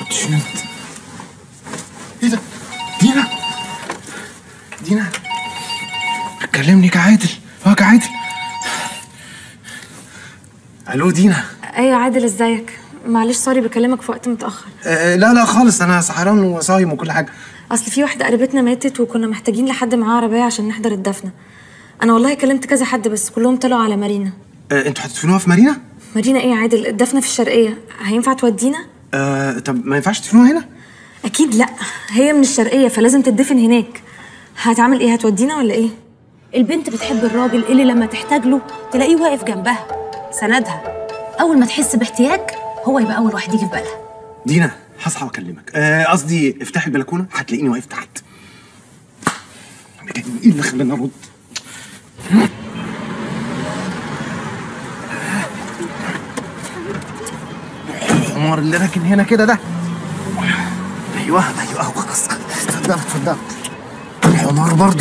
كنتش نمت ايه ده دينا دينا كلمني كعادل اه كعادل الو دينا ايوه عادل ازيك معلش سوري بكلمك في وقت متاخر آه لا لا خالص انا سهران وصايم وكل حاجه اصل في واحده قريبتنا ماتت وكنا محتاجين لحد معاه عربيه عشان نحضر الدفنه انا والله كلمت كذا حد بس كلهم طلعوا على مارينا آه انتوا هتدفنوها في مارينا مارينا ايه يا عادل الدفنه في الشرقيه هينفع تودينا آه طب ما ينفعش تدفنوها هنا اكيد لا هي من الشرقيه فلازم تدفن هناك هتعمل ايه هتودينا ولا ايه البنت بتحب الراجل اللي لما تحتاج له تلاقيه واقف جنبها سندها اول ما تحس باحتياج هو يبقى اول واحد يجي في بالها دينا هصحى واكلمك آه، قصدي افتحي البلكونه هتلاقيني واقف تحت بجد ايه اللي خلاني ارد الحمار اللي راكن هنا كده ده ايوه ايوه اهو خلاص اتفضل اتفضل الحمار برضه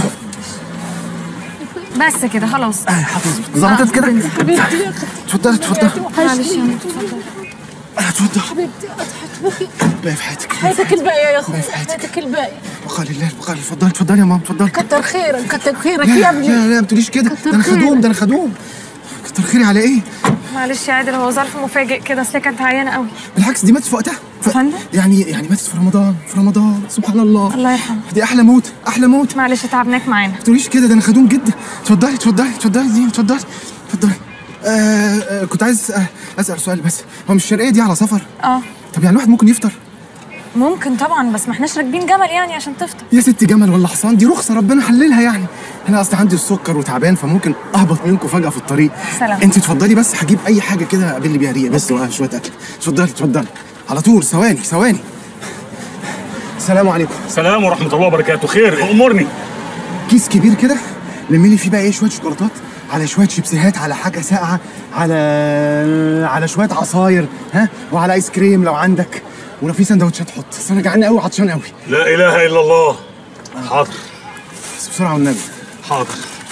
بس كده خلاص آه، حافظ ظبطت كده اتفضل اتفضل معلش يا ماما، اتفضل اتفضل حبيبتي اضحك باقي في حياتك حياتك الباقية يا اخوي في حياتك. حياتك الباقية بقال الله بقال اتفضلي اتفضلي يا ماما اتفضلي كتر خيرك كتر خيرك لا يا لا ابني لا لا ما تقوليش كده كتر ده انا خيرك. خدوم ده انا خدوم كتر خيري على ايه؟ معلش يا عادل هو ظرف مفاجئ كده اصل هي كانت عيانه قوي بالعكس دي ماتت في وقتها ف... فندم؟ يعني يعني ماتت في رمضان في رمضان سبحان الله الله يرحمه دي احلى موت احلى موت ما معلش تعبناك معانا تقوليش كده ده انا خدوم جدا اتفضلي اتفضلي اتفضلي دي اتفضلي اتفضلي آه آه كنت عايز آه اسال سؤال بس هو مش الشرقيه دي على سفر؟ اه طب يعني الواحد ممكن يفطر؟ ممكن طبعا بس ما احناش راكبين جمل يعني عشان تفطر يا ست جمل ولا حصان دي رخصه ربنا حللها يعني انا اصلا عندي السكر وتعبان فممكن اهبط منكم فجاه في الطريق سلام. انت اتفضلي بس هجيب اي حاجه كده اقابلني بيها ريق بس وشويه اكل اتفضلي اتفضلي على طول ثواني ثواني السلام عليكم سلام ورحمة الله وبركاته خير أمرني كيس كبير كده لمي لي فيه بقى ايه شويه شوكولاتات على شويه شيبسيهات على حاجه ساقعه على على شويه عصاير ها وعلى ايس كريم لو عندك ولو في سندوتشات حط بس انا جعان قوي وعطشان قوي لا إله إلا الله حاضر بس بسرعه والنبي حاضر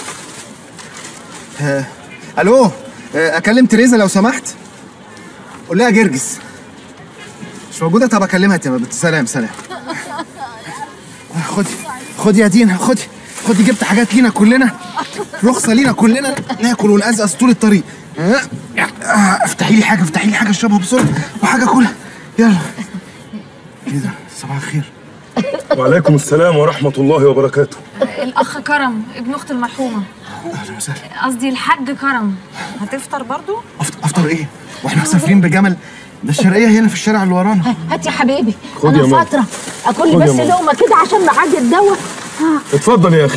آه، الو آه، اكلم تريزا لو سمحت قول لها جرجس مش موجوده طب اكلمها تبقى سلام سلام آه، خدي خدي يا دينا خدي خدي جبت حاجات لينا كلنا رخصه لينا كلنا ناكل ونقزقز طول الطريق آه، آه، افتحي لي حاجه افتحي لي حاجه اشربها بسرعه وحاجه كلها يلا ايه ده صباح الخير وعليكم السلام ورحمة الله وبركاته الاخ كرم ابن اخت المرحومه اهلا وسهلا قصدي الحاج كرم هتفطر برضو أفط- افطر ايه واحنا مسافرين بجمل ده الشرقيه هنا في الشارع اللي ورانا هات يا حبيبي خد يا انا ماما. فترة اكل لي خد يا بس ماما. لقمة كده عشان معدي الدواء اتفضل يا أخي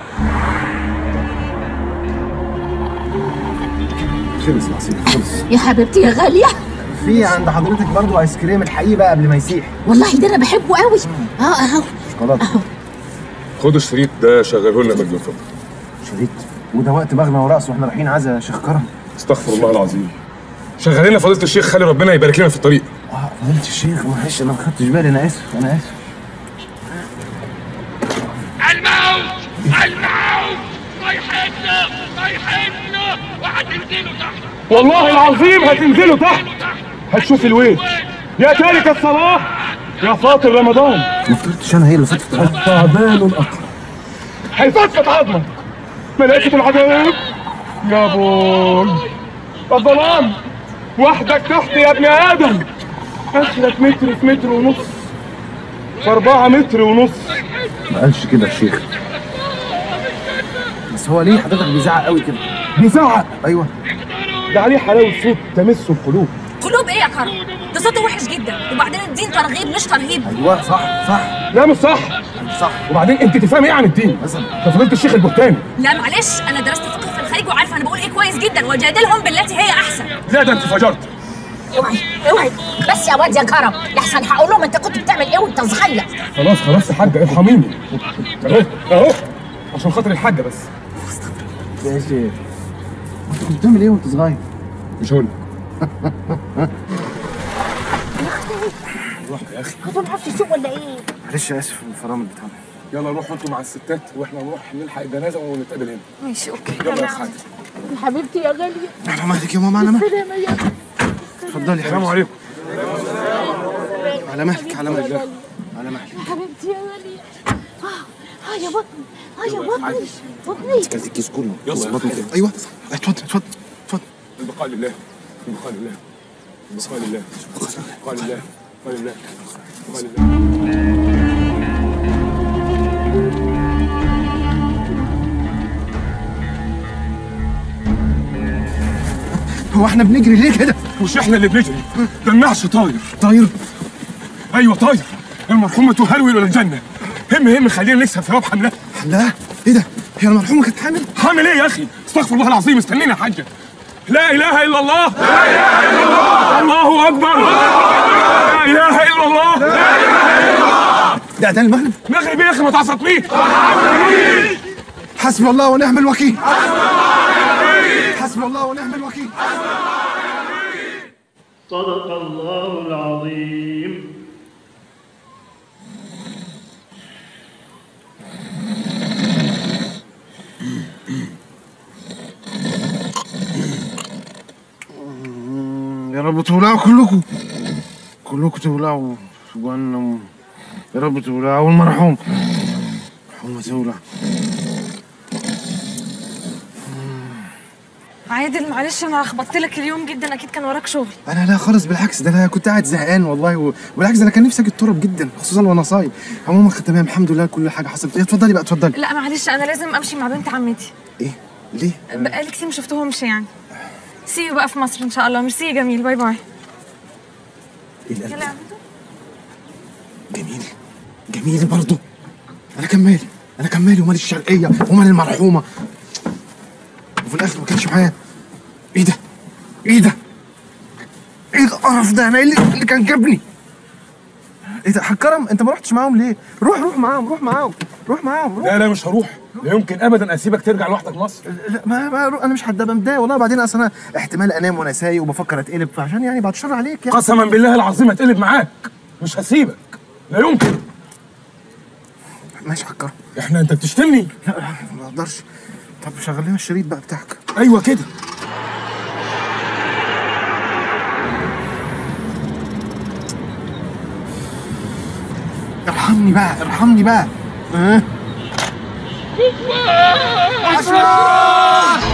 خلص العصير خلص يا حبيبتي يا غالية في عند حضرتك برضو ايس كريم الحقيقي بقى قبل ما يسيح والله ده انا بحبه قوي اه اهو شوكولاته خد الشريط ده شغله لنا مجد فضل شريط وده وقت بغنى ورقص واحنا رايحين عزا يا شيخ كرم استغفر الله العظيم شغل لنا فضيلة الشيخ خلي ربنا يبارك لنا في الطريق اه فضيلة الشيخ معلش انا ما خدتش بالي انا اسف انا اسف الموت الموت رايحيننا رايحيننا وهتنزلوا تحت والله العظيم هتنزلوا تحت تحت هتشوف الويل يا تارك الصلاة يا فاطر رمضان ما فطرتش انا هي اللي فطرت التعبان الأقرب هيفتفت عظمك ملائكة العذاب يا بوي الظلام وحدك تحت يا ابن آدم آخرك متر في متر ونص في أربعة متر ونص ما قالش كده الشيخ بس هو ليه حضرتك بيزعق قوي كده بيزعق ايوه ده عليه حلاوة صوت تمس القلوب قلوب ايه يا كرم ده صوته وحش جدا وبعدين الدين ترغيب مش ترهيب ايوه صح صح لا مش صح صح وبعدين انت تفهمي ايه عن الدين مثلا ده فضيلة الشيخ البهتاني لا معلش انا درست فقه في الخارج وعارفه انا بقول ايه كويس جدا وجادلهم بالتي هي احسن لا ده انت فجرت اوعي اوعي بس يا واد يا كرم لحسن هقول لهم انت كنت بتعمل ايه وانت صغير خلاص خلاص يا حاجة ارحميني اهو اهو عشان خاطر الحاجة بس يا شيخ انت كنت بتعمل ايه وانت صغير؟ مش هقول هدول معرفش يسوق ولا ايه معلش اسف الفرامل بتاعنا يلا روحوا انتوا مع الستات واحنا نروح نلحق الجنازة ونتقابل هنا ماشي اوكي يلا يا خالد يا حبيبتي يا غالية على مهلك يا ماما على مهلك سلامة يا اتفضلي يا السلام حبيبتي. عليكم على مهلك على مهلك على مهلك حبيبتي يا ولي اه اه يا بطني اه يا بطني بطني كلت الكيس كله يلا. بطني كده. ايوه اتفضل اتفضل اتفضل البقاء لله البقاء لله البقاء لله البقاء لله البقاء لله البقاء لله هو احنا بنجري ليه كده مش احنا اللي بنجري ده النعش طاير طاير ايوه طاير المرحومه تهرول الى الجنه هم هم خلينا نكسب ثواب حملها لا ايه ده هي المرحومه كانت حامل حامل ايه يا اخي استغفر الله العظيم استنينا يا حاجه لا اله الا الله لا اله الا الله الله اكبر لا اله الا الله ده ده المغرب مغرب يا اخي ما تعصبنيش حسبي الله ونعم الوكيل حسبي الله ونعم الوكيل صدق الله العظيم يا رب تولعوا كلكم كلكم تولعوا في جهنم يا رب تولعوا والمرحوم المرحومة تولع عادل معلش انا لخبطت لك اليوم جدا اكيد كان وراك شغل انا لا خالص بالعكس ده انا كنت قاعد زهقان والله و... بالعكس ده انا كان نفسي اجي التراب جدا خصوصا وانا صايم عموما تمام الحمد لله كل حاجه حصلت إيه، اتفضلي بقى اتفضلي لا معلش انا لازم امشي مع بنت عمتي ايه ليه بقالي كتير ما شفتهمش يعني سي بقى في مصر ان شاء الله ميرسي جميل باي باي ايه القلب يلا ده؟ يا عمتو. جميل جميل برضه انا كان مالي انا كان مالي ومال الشرقيه ومال المرحومه وفي الاخر ما كانش معايا ايه ده ايه ده ايه القرف ده انا إيه اللي, اللي كان جابني ايه ده حاج كرم انت ما رحتش معاهم ليه روح روح معاهم روح معاهم روح معاهم روح لا لا مش هروح لا يمكن ابدا اسيبك ترجع لوحدك مصر لا ما, ما انا مش هبقى متضايق والله بعدين اصل انا احتمال انام وانا سايق وبفكر اتقلب فعشان يعني بعد الشر عليك يعني قسما بالله العظيم هتقلب معاك مش هسيبك لا يمكن ماشي حاج كرم احنا انت بتشتمني لا لا ما اقدرش طب شغل لنا الشريط بقى بتاعك ايوه كده ارحمني بقى ارحمني بقى ها عشرة